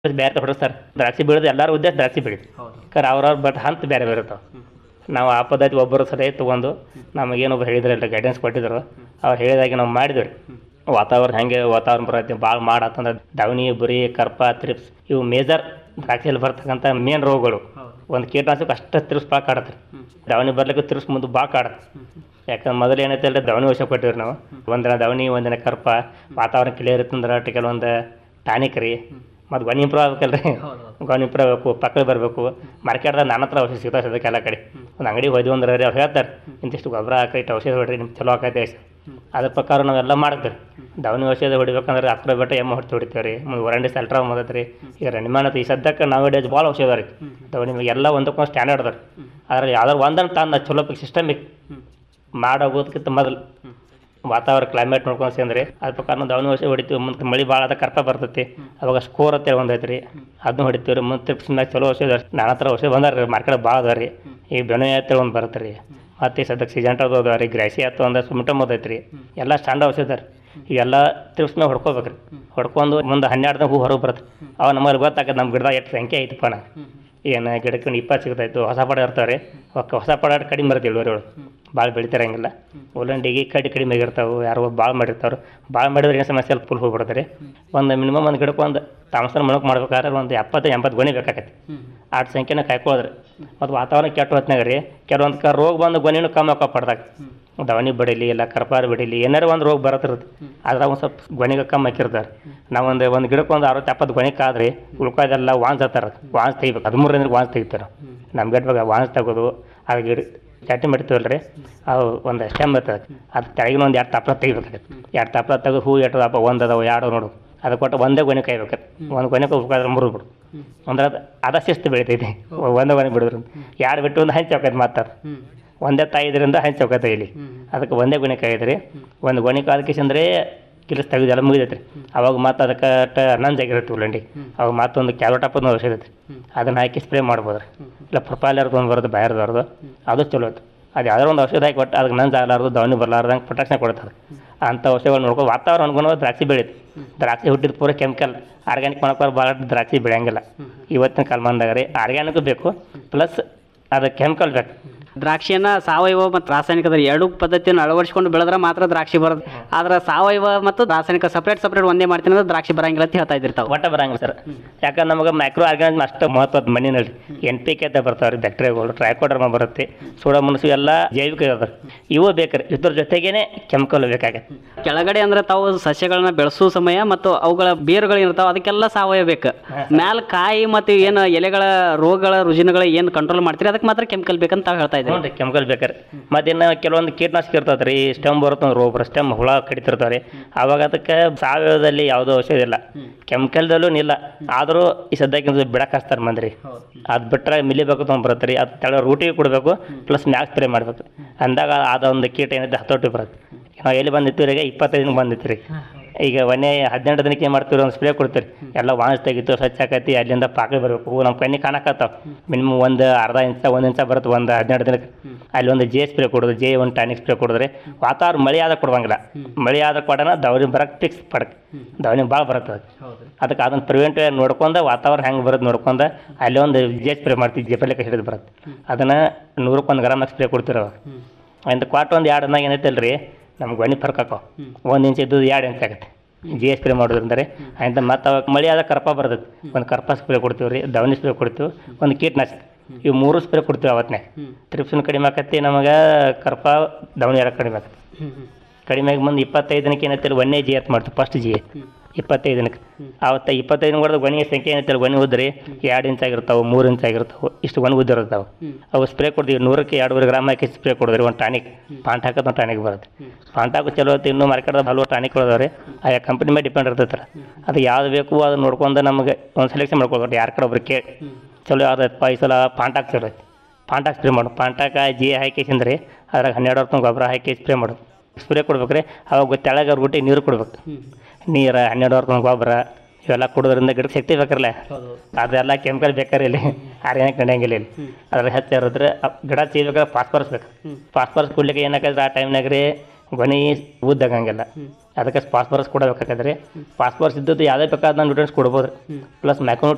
ಬೇರೆ ಹೊಡಿಸ್ತಾರೆ ದ್ರಾಕ್ಷಿ ಬೆಳೆದು ಎಲ್ಲರೂ ಉದ್ದೇಶ ದ್ರಾಕ್ಷಿ ಬೆಳಿ ಹೌದು ಕರೆ ಅವ್ರವ್ರ ಬಟ್ ಹಂತ ಬೇರೆ ಬೇರೆ ಇರ್ತಾವೆ ನಾವು ಆ ಪದ್ಧತಿ ಒಬ್ಬರು ಸರಿ ತೊಗೊಂಡು ನಮಗೇನೊಬ್ರು ಹೇಳಿದ್ರಲ್ಲ ಗೈಡೆನ್ಸ್ ಕೊಟ್ಟಿದ್ರು ಅವ್ರು ಹೇಳಿದಾಗೆ ನಾವು ಮಾಡಿದ್ವಿ ವಾತಾವರಣ ಹೆಂಗೆ ವಾತಾವರಣ ಬರತ್ತೆ ಭಾಳ ಮಾಡತ್ತಂದ್ರೆ ದವನಿ ಬುರಿ ಕರ್ಪ ತ್ರಿಪ್ಸ್ ಇವು ಮೇಜರ್ ದ್ರಾಕ್ಷಿಯಲ್ಲಿ ಬರ್ತಕ್ಕಂಥ ಮೇನ್ ರೋಗಗಳು ಹೌದು ಒಂದು ಕೀಟನಾಶಕ ಅಷ್ಟು ತಿರ್ಸ್ ಭಾಳ ಕಾಡತ್ತೆ ದವನಿ ಬರ್ಲಿಕ್ಕೆ ತಿರ್ಸ್ ಮುಂದೆ ಭಾಳ ಕಾಡತ್ತೆ ಯಾಕಂದ್ರೆ ಮೊದಲು ಏನೈತೆ ಅಲ್ಲ ದವನಿ ವರ್ಷ ಕೊಟ್ಟಿವ್ರಿ ನಾವು ಒಂದಿನ ದವನಿ ಒಂದಿನ ಕರ್ಪ ವಾತಾವರಣ ಕ್ಲಿಯರ್ ಇತ್ತಂದ್ರೆ ಕೆಲವೊಂದು ಟಾನಿಕ್ ರೀ ಮತ್ತು ಗೊನೆ ಇಂಪ್ರೂವ್ ಆಗ್ಬೇಕಲ್ರಿ ಹೌದು ಗೊನೆ ಇಂಪ್ರೂವ್ ಆಗಬೇಕು ಪಕ್ಕದಲ್ಲಿ ಬರಬೇಕು ಮಾರ್ಕೆಟ್ದಾಗ ನನ್ನ ಹತ್ರ ಔಷಧಿ ಸಿಗ್ತಾವೆ ಸದ್ಯಕ್ಕೆ ಎಲ್ಲ ಕಡೆ ಒಂದು ಅಂಗಡಿ ಹೋದ್ವಿ ಅಂದ್ರೆ ರೀ ಅವ್ರು ಹೇಳ್ತಾರೆ ಇಂತಿಷ್ಟು ಗೊಬ್ಬರ ಹಾಕಿ ಇಟ್ಟು ಔಷಧಿ ಹೊಡ್ರಿ ನಿಮ್ಗೆ ಚಲೋ ಆಕೈತೆ ಅದ್ರ ಪ್ರಕಾರ ನಾವೆಲ್ಲ ಮಾಡ್ತೀವಿ ದವನಿ ಔಷಧ ಹೊಡಿಬೇಕಂದ್ರೆ ಹತ್ರ ಬೆಟ್ಟ ಎಮ್ಮ ಹೊಡ್ತಿ ಹೊಡಿತೀವಿ ರೀ ಮುಂದೆ ವರಂಡಿ ಸೆಲ್ಟ್ರಾ ಬಂದೈತೆ ರೀ ಈಗ ರಣಿಮಾನತ್ ಈ ಸದ್ಯಕ್ಕೆ ನಾವು ಡೇಸ್ ಭಾಳ ಔಷಧ ರೀ ದವನಿ ಮ್ಯಾಗ ಎಲ್ಲ ಒಂದಕ್ಕೊಂದು ಸ್ಟ್ಯಾಂಡರ್ಡ್ ಅದ ರೀ ಅದ್ರಲ್ಲಿ ಯಾವ್ದಾರು ಒಂದನ್ನು ತಂದು ಚಲೋ ಸಿಸ್ಟಮಿಕ್ ಮಾಡೋಗೋದಕ್ಕಿಂತ ಮೊದಲು ವಾತಾವರಣ ಕ್ಲೈಮೇಟ್ ನೋಡ್ಕೊಂಡು ಸೇಂದ್ರಿ ಅದ್ರ ಪ್ರಕಾರ ನಾವು ದವನಿ ಔಷಧ ಹೊಡಿತೀವಿ ಮುಂದೆ ಮಳೆ ಭಾಳ ಆದ ಕರ್ಪ ಬರ್ತೈತಿ ಅವಾಗ ಸ್ಕೋರ್ ಅಂತೇಳಿ ಒಂದೈತೆ ರೀ ಅದನ್ನ ಹೊಡಿತೀವಿ ರೀ ಮುಂದೆ ತ್ರಿಪ್ಸ್ ಮ್ಯಾಗ ಚಲೋ ಔಷಧ ನನ್ನ ಹತ್ರ ಔಷಧ ಬಂದಾರ ರೀ ಮಾರ್ಕೆಟ್ ಭಾಳ ಅದ ರೀ ಈ ಬೆಣೆ ಅಂತೇಳಿ ಒಂದು ಬರುತ್ತೆ ರೀ ಮತ್ತು ಈ ಸದ್ಯಕ್ಕೆ ಸಿಜೆಂಟ್ ಅದು ಅದ ರೀ ಗ್ರಾಸಿ ಆಯ್ತು ಅಂದ್ರೆ ಸುಮಿಟಮ್ ಅದೈತೆ ರೀ ಎಲ್ಲ ಸ್ಟ್ಯಾಂಡ್ ಔಷಧ ರೀ ಇವೆಲ್ಲ ತ್ರಿಪ್ಸ್ ಮ್ಯಾಗ ಹೊಡ್ಕೋಬೇಕು ರೀ ಹೊಡ್ಕೊಂಡು ಮುಂದೆ ಹನ್ನೆರಡು ಹೂ ಹೊರಗೆ ಬರುತ್ತೆ ಅವ ನಮ್ಮಲ್ಲಿ ಗೊತ್ತಾಗತ್ತೆ ನಮ್ಮ ಗಿಡದಾಗ ಎಷ್ಟು ಸಂಖ್ಯೆ ಐತಪ್ಪ ನಾ ಏನು ಗಿಡಕ್ಕೆ ಒಂದು ಇಪ್ಪತ್ತು ಸಿಗ್ತಾಯಿತ್ತು ಹೊಸ ಪಡ ಇರ್ತಾವೆ ರೀ ಅವಕ್ಕೆ ಹೊಸ ಪಡ ಕಡಿಮೆ ಬರುತ್ತೆ ಇಳುವರಿಗಳು ಭಾಳ ಬೆಳಿತಾರಂಗಿಲ್ಲ ಉಲ್ಲಂಡಿಗೆ ಕಡಿ ಕಡಿಮೆ ಆಗಿರ್ತಾವೆ ಯಾರೋ ಭಾಳ ಮಾಡಿರ್ತಾವೆ ಭಾಳ ಮಾಡಿದ್ರೆ ಏನು ಸಮಸ್ಯೆ ಅಲ್ಲಿ ಫುಲ್ ಹೋಗ್ಬಿಡ್ತಾರೆ ರೀ ಒಂದು ಮಿನಿಮಮ್ ಒಂದು ಗಿಡಕ್ಕೆ ಒಂದು ತಾಮಸನ ಮಣಕ್ಕೆ ಮಾಡ್ಬೇಕಾದ್ರೆ ಒಂದು ಎಪ್ಪತ್ತು ಎಂಬತ್ತು ಗೊನೆ ಬೇಕಾಗತ್ತೆ ಆಟ ಸಂಖ್ಯೆನ ಕಾಯ್ಕೊಳ್ಳೋದ್ರಿ ಮತ್ತು ವಾತಾವರಣ ಕೆಟ್ಟ ಹೊತ್ನಾಗ ರೀ ಕೆಲವೊಂದು ಕ ರೋಗ ಬಂದು ಗೊನೆನೂ ಕಮ್ಮಿ ಆಕೋ ಪಡ್ದಾಗ ದವನಿ ಬಡಿಲಿ ಇಲ್ಲ ಕರ್ಪಾರ ಬಡಿಲಿ ಏನಾರು ಒಂದು ರೋಗ ಬರತ್ತಿರುತ್ತೆ ಅದ್ರಾಗ ಒಂದು ಸ್ವಲ್ಪ ಗೊನೆಗೆ ಕಮ್ಮಿ ಹಾಕಿರ್ತಾರೆ ನಾವು ಒಂದು ಒಂದು ಗಿಡಕ್ಕೆ ಒಂದು ಅರವತ್ತು ಎಪ್ಪತ್ತು ಗೊನೆ ಕಾದ್ರಿ ಉಳ್ಕೋದೆಲ್ಲ ವಾನ್ಸ್ ಹತ್ತಾರ ವಾನ್ಸ್ ತೆಗಿಬೇಕು ಹದಿಮೂರರಿಂದ ವಾನ್ಸ್ ತೆಗಿತಾರೆ ನಮ್ಮ ಗಿಡ ಬಗ್ಗೆ ವಾನ್ಸ್ ತೆಗೋದು ಆ ಗಿಡ ಚಟ್ನಿ ಮಾಡ್ತೀವಲ್ಲ ರೀ ಅವು ಒಂದು ಸ್ಟೆಮ್ ಇರ್ತದೆ ಅದು ತೆಳಗಿನ ಒಂದು ಎರಡು ತಪ್ಪಲ ತೆಗಿಬೇಕಾಗತ್ತೆ ಎರಡು ತಪ್ಪಲ ತೆಗೆದು ಹೂ ಎಟ್ಟು ದಪ್ಪ ಒಂದು ಅದಾವ ಎರಡು ನೋಡು ಅದು ಕೊಟ್ಟು ಒಂದೇ ಗೊನೆ ಕಾಯ್ಬೇಕಾರೆ ಒಂದು ಗೊನೆ ಹೋಗ್ಬೇಕಾದ್ರೆ ಮುರಿದು ಬಿಡು ಅಂದ್ರೆ ಅದು ಅದ ಶಿಸ್ತು ಬೆಳಿತೈತಿ ಒಂದೇ ಗೊನೆ ಬಿಡಿದ್ರು ಎರಡು ಬಿಟ್ಟು ಒಂದು ಹಂಚಿ ಹೋಗ್ತೈತೆ ಮಾತಾಡ್ದು ಒಂದೇ ತಾಯಿದ್ರಿಂದ ಹಂಚಿ ಹೋಗತ್ತೆ ಇಲ್ಲಿ ಅದಕ್ಕೆ ಒಂದೇ ಗೊನೆ ಕಾಯ್ದ್ರಿ ಒಂದು ಗೊನೆ ಕಾದಕಿಸಂದ್ರೆ ಕಿಲಸ್ ತೆಗೆದೆಲ್ಲ ಮುಗಿದೈತೆ ರೀ ಅವಾಗ ಮತ್ತೆ ಅದಕ್ಕೆ ಟ ನಂಜಾಗಿರುತ್ತೆ ಉಳ್ಳಂಡಿ ಅವಾಗ ಮತ್ತೊಂದು ಕ್ಯಾರೋಟ್ ಹಾಕೋದು ಔಷಧ ಐತೆ ಅದನ್ನ ಹಾಕಿ ಸ್ಪ್ರೇ ಮಾಡ್ಬೋದು ರೀ ಇಲ್ಲ ಪ್ರೊಪಾಲರ್ದು ಒಂದು ಬರುತ್ತೆ ಬಾಯರ್ದವ್ರದ್ದು ಅದು ಚಲೋ ಐತೆ ಅದು ಯಾವ್ದಾರು ಒಂದು ಔಷಧ ಹಾಕಿ ಕೊಟ್ಟು ಅದಕ್ಕೆ ನಂಜ್ ಆಗಲಾರ್ದು ದವನಿ ಬರಲಾರ್ದಂಗೆ ಪ್ರೊಟೆಕ್ಷನ್ ಕೊಡ್ತಾರೆ ಅಂಥ ಔಷಧಿಗಳು ನೋಡ್ಕೊಂಡು ವಾತಾವರಣ ಅನುಗುಣವಾಗಿ ದ್ರಾಕ್ಷಿ ಬೆಳೀತು ದ್ರಾಕ್ಷಿ ಹುಟ್ಟಿದ ಪೂರ ಕೆಮಿಕಲ್ ಆರ್ಗ್ಯಾನಿಕ್ ಮಾಡೋಕೆ ಭಾಳ ದ್ರಾಕ್ಷಿ ಬೆಳೆಯಂಗಿಲ್ಲ ಇವತ್ತಿನ ಕಾಲಮಾನದಾಗ ರೀ ಆರ್ಗ್ಯಾನಿಕ್ ಬೇಕು ಪ್ಲಸ್ ಅದು ಕೆಮಿಕಲ್ ಬೇಕು ದ್ರಾಕ್ಷಿಯನ್ನ ಸಾವಯವ ಮತ್ತು ರಾಸಾಯನಿಕದ ಎರಡು ಪದ್ಧತಿಯನ್ನು ಅಳವಡಿಸಿಕೊಂಡು ಬೆಳೆದ್ರೆ ಮಾತ್ರ ದ್ರಾಕ್ಷಿ ಬರೋದು ಆದ್ರೆ ಸಾವಯವ ಮತ್ತು ರಾಸಾಯನಿಕ ಸಪ್ರೇಟ್ ಸಪ್ರೇಟ್ ಒಂದೇ ಮಾಡ್ತೀನಿ ಅಂದ್ರೆ ದ್ರಾಕ್ಷಿ ಬರಂಗಿಲ್ಲ ಅಂತ ಹೇಳ್ತಾ ಇದ್ರಿ ತಾವು ಒಟ್ಟ ಬರಂಗಿಲ್ಲ ಸರ್ ಯಾಕಂದ್ರೆ ನಮಗೆ ಮೈಕ್ರೋ ಆರ್ಗಾನಿಸಮ್ ಅಷ್ಟು ಮಹತ್ವದ ಮಣ್ಣಿನಲ್ಲಿ ಎನ್ ಪಿ ಕೆ ಅಂತ ಬರ್ತಾವೆ ರೀ ಬ್ಯಾಕ್ಟೀರಿಯಾಗಳು ಟ್ರೈಕೋಡರ್ಮ ಬರುತ್ತೆ ಸೋಡಮನಸ್ಸು ಎಲ್ಲ ಜೈವಿಕ ಇದಾವೆ ಇವು ಬೇಕ್ರಿ ಇದ್ರ ಜೊತೆಗೇನೆ ಕೆಮಿಕಲ್ ಬೇಕಾಗತ್ತೆ ಕೆಳಗಡೆ ಅಂದ್ರೆ ತಾವು ಸಸ್ಯಗಳನ್ನ ಬೆಳೆಸೋ ಸಮಯ ಮತ್ತು ಅವುಗಳ ಬೇರುಗಳು ಇರ್ತಾವೆ ಅದಕ್ಕೆಲ್ಲ ಸಾವಯವ ಬೇಕು ಮ್ಯಾಲ ಕಾಯಿ ಮತ್ತು ಏನು ಎಲೆಗಳ ರೋಗಗಳ ರುಜಿನಗಳ ಏನು ಕಂಟ್ರೋಲ್ ಮಾಡ್ತೀರಿ ಅದಕ್ಕೆ ಮಾತ್ರ ಕೆಮಿಕಲ್ ಬೇಕಂತ ತಾವು ಹೇಳ್ತಾ ಇದ್ದೀರಿ ಹ್ಞೂ ರೀ ಕೆಮಿಕಲ್ ಬೇಕಾರೆ ಮತ್ತು ಇನ್ನು ಕೆಲವೊಂದು ಕೀಟನಾಶಕ ಇರ್ತದೆ ರೀ ಸ್ಟೆಮ್ ಬರುತ್ತೆ ಒಂದು ರೋಗ ಸ್ಟೆಮ್ ಹುಳ ಕಡಿತಿರ್ತಾವೆ ರೀ ಆವಾಗ ಅದಕ್ಕೆ ಸಾವಯವದಲ್ಲಿ ಯಾವುದೋ ಔಷಧ ಇಲ್ಲ ಕೆಮಿಕಲ್ದಲ್ಲೂ ಇಲ್ಲ ಆದರೂ ಈ ಸದ್ಯಕ್ಕಿಂತ ಬಿಡಕ್ಕೆ ಹಚ್ತಾರೆ ಮಂದಿ ರೀ ಅದು ಬಿಟ್ಟರೆ ಮಿಲಿಬೇಕು ತೊಗೊಂಡು ಬರುತ್ತೆ ರೀ ಅದು ತೆಳ ರೂಟಿಗೆ ಕೊಡಬೇಕು ಪ್ಲಸ್ ಮ್ಯಾಕ್ ಸ್ಪ್ರೇ ಮಾಡಬೇಕು ಅಂದಾಗ ಅದೊಂದು ಕೀಟ ಏನೈತೆ ಹತೋಟಿ ಬರುತ್ತೆ ನಾವು ಎಲ್ಲಿ ಬಂದಿತ್ತು ಈಗ ಇಪ್ಪತ್ತೈದು ದಿನ ಬಂದಿತ್ತು ರೀ ಈಗ ಒಂದೇ ಹದಿನೆಂಟು ದಿನಕ್ಕೆ ಏನು ಮಾಡ್ತೀವಿ ಒಂದು ಸ್ಪ್ರೇ ಕೊಡ್ತೀರಿ ಎಲ್ಲ ವಾಣಿಸ್ ತೆಗಿತು ಸ್ವಚ್ಛ ಆಕೈತಿ ಅಲ್ಲಿಂದ ಪಾಕಿ ಬರಬೇಕು ನಮ್ಮ ಕಣ್ಣಿ ಕಾಣಕತ್ತಾವ ಮಿನಿಮಮ್ ಒಂದು ಅರ್ಧ ಇಂಚ ಒಂದು ಇಂಚ ಬರುತ್ತೆ ಒಂದು ಹದಿನೆಂಟು ದಿನಕ್ಕೆ ಅಲ್ಲಿ ಒಂದು ಜೆ ಸ್ಪ್ರೇ ಕೊಡೋದು ಜೆ ಒಂದು ಟಾನಿಕ್ ಸ್ಪ್ರೇ ಕೊಡಿದ್ರೆ ವಾತಾವರಣ ಮಳೆ ಆದ ಕೊಡುವಂಗಿಲ್ಲ ಮಳೆ ಆದ ಕೊಡೋಣ ದವನಿ ಬರಕ್ಕೆ ಫಿಕ್ಸ್ ಪಡಕ್ ದವನಿ ಭಾಳ ಬರುತ್ತೆ ಅದಕ್ಕೆ ಅದಕ್ಕೆ ಅದನ್ನು ಪ್ರಿವೆಂಟ್ ನೋಡ್ಕೊಂಡ ವಾತಾವರಣ ಹೆಂಗೆ ಬರೋದು ನೋಡ್ಕೊಂಡ ಅಲ್ಲಿ ಒಂದು ಜೆ ಸ್ಪ್ರೇ ಮಾಡ್ತೀವಿ ಜೆಪಲಿಕ್ಕೆ ಹಿಡಿದು ಬರುತ್ತೆ ಅದನ್ನು ನೂರಕ್ಕೊಂದು ಗ್ರಾಮ್ ಸ್ಪ್ರೇ ಕೊಡ್ತೀರ ಅವಾಗ ಅಂತ ಕ್ವಾಟ್ ಒಂದು ಎರಡು ದಿನ ಏನೈತಲ್ಲ ರೀ ನಮ್ಗೆ ಗೊನೆ ಫರ್ಕ್ ಹಾಕೋ ಒಂದು ಇಂಚ್ ಇದ್ದು ಎರಡು ಇಂಚ್ ಆಗುತ್ತೆ ಜಿ ಎಸ್ ಸ್ಪ್ರೇ ಮಾಡೋದ್ರಿಂದ ಅಂತ ಮತ್ತೆ ಅವಾಗ ಮಳೆ ಆದ ಕರ್ಪ ಬರ್ತೈತೆ ಒಂದು ಕರ್ಪ ಸ್ಪ್ರೇ ಕೊಡ್ತೀವಿ ರೀ ದವನಿ ಸ್ಪ್ರೇ ಕೊಡ್ತೀವಿ ಒಂದು ಕೀಟನಾಶಕ ಇವು ಮೂರು ಸ್ಪ್ರೇ ಕೊಡ್ತೀವಿ ಅವತ್ತನೇ ತ್ರಿಪ್ಸನ್ ಕಡಿಮೆ ಆಕತಿ ನಮಗೆ ಕರ್ಪ ದವನಿ ಎಲ್ಲ ಕಡಿಮೆ ಆಕತಿ ಕಡಿಮೆ ಆಗಿ ಮುಂದೆ ಇಪ್ಪತ್ತೈದು ದಿನಕ್ಕೆ ಏನೈತಿಲ್ಲ ಒಂದೇ ಜಿ ಎತ್ ಮಾಡ್ತೀವಿ ಫಸ್ಟ್ ಜಿ ಇಪ್ಪತ್ತೈದು ದಿನಕ್ಕೆ ಆವತ್ತು ಇಪ್ಪತ್ತೈದು ದಿನ ಗೊನೆಯ ಸಂಖ್ಯೆ ಏನೈತಿಲ್ಲ ಗೊನೆ ಉದ್ರಿ ಎರಡು ಇಂಚ್ ಆಗಿರ್ತಾವೆ ಮೂರು ಇಂಚ್ ಆಗಿರ್ತಾವೆ ಇಷ್ಟು ಒಣ ಉದ್ದಿರ್ತಾವೆ ಅವು ಸ್ಪ್ರೇ ಕೊಡ್ತೀವಿ ನೂರಕ್ಕೆ ಎರಡೂವರೆ ಗ್ರಾಮ್ ಹಾಕಿ ಸ್ಪ್ರೇ ಕೊಡಿದ್ರಿ ಒಂದು ಟಾನಿಕ್ ಪಾಂಟ್ ಹಾಕೋದು ಒಂದು ಟಾನಿಕ್ ಬರುತ್ತೆ ಪಾಂಟ್ ಹಾಕೋ ಚಲೋ ಐತಿ ಇನ್ನೂ ಮಾರ್ಕೆಟ್ದಾಗ ಹಲವು ಟಾನಿಕ್ ಅದಾವೆ ಆಯಾ ಕಂಪ್ನಿ ಮೇಲೆ ಡಿಪೆಂಡ್ ಇರ್ತೈತೆ ಅದು ಯಾವ್ದು ಬೇಕು ಅದನ್ನ ನೋಡ್ಕೊಂಡು ನಮಗೆ ಒಂದು ಸೆಲೆಕ್ಷನ್ ಮಾಡ್ಕೊಳ್ಬೇಕು ಯಾರ ಕಡೆ ಒಬ್ರು ಕೇಳಿ ಚಲೋ ಯಾವ್ದೈತೆ ಈ ಸಲ ಪಾಂಟಾಕ್ ಚಲೋ ಐತಿ ಪಾಂಟಾಕ್ ಸ್ಪ್ರೇ ಮಾಡು ಪಾಂಟಾಕ ಜಿ ಹಾಕಿಸಿಂದ್ರೆ ಅದ್ರಾಗ ಹನ್ನೆರಡು ವರ್ಷ ಗೊಬ್ಬರ ಹಾಕಿ ಸ್ಪ್ರೇ ಮಾಡು ಸ್ಪ್ರೇ ಕೊಡ್ಬೇಕು ರೀ ಅವಾಗ ತೆಳಗ ರೂಟಿ ನೀರು ಕೊಡ್ಬೇಕು ನೀರು ಹನ್ನೆರಡು ವರ್ಷ ಗೊಬ್ಬರ ಇವೆಲ್ಲ ಕೊಡೋದ್ರಿಂದ ಗಿಡಕ್ಕೆ ಶಕ್ತಿ ಬೇಕರಲ್ಲ ಅದೆಲ್ಲ ಕೆಮಿಕಲ್ ಬೇಕಾರೆ ಇಲ್ಲಿ ಆರ್ಗ್ಯಾನಿಕ್ ನಡೆಯಂಗಿಲ್ಲ ಇಲ್ಲಿ ಅದ್ರ ಹೆಚ್ಚು ಇರಿದ್ರೆ ಅಪ್- ಗಿಡ ಚೀಬೇಕಾದ್ರೆ ಫಾಸ್ಫರಸ್ ಬೇಕು ಫಾಸ್ಫರಸ್ ಕೊಡ್ಲಿಕ್ಕೆ ಏನಾಕೈತೆ ಆ ಟೈಮ್ನಾಗ ರೀ ಗೊನೆ ಉದ್ದಾಗಂಗಿಲ್ಲ ಅದಕ್ಕೆ ಫಾಸ್ಫರಸ್ ಕೊಡಬೇಕಾದ್ರೆ ಫಾಸ್ಫರಸ್ ಇದ್ದದ್ದು ಯಾವುದೇ ಬೇಕಾದ ನ್ಯೂಟ್ರಿಯನ್ಸ್ ಕೊಡ್ಬೋದು ಪ್ಲಸ್ ಮ್ಯಾಕ್ರೋ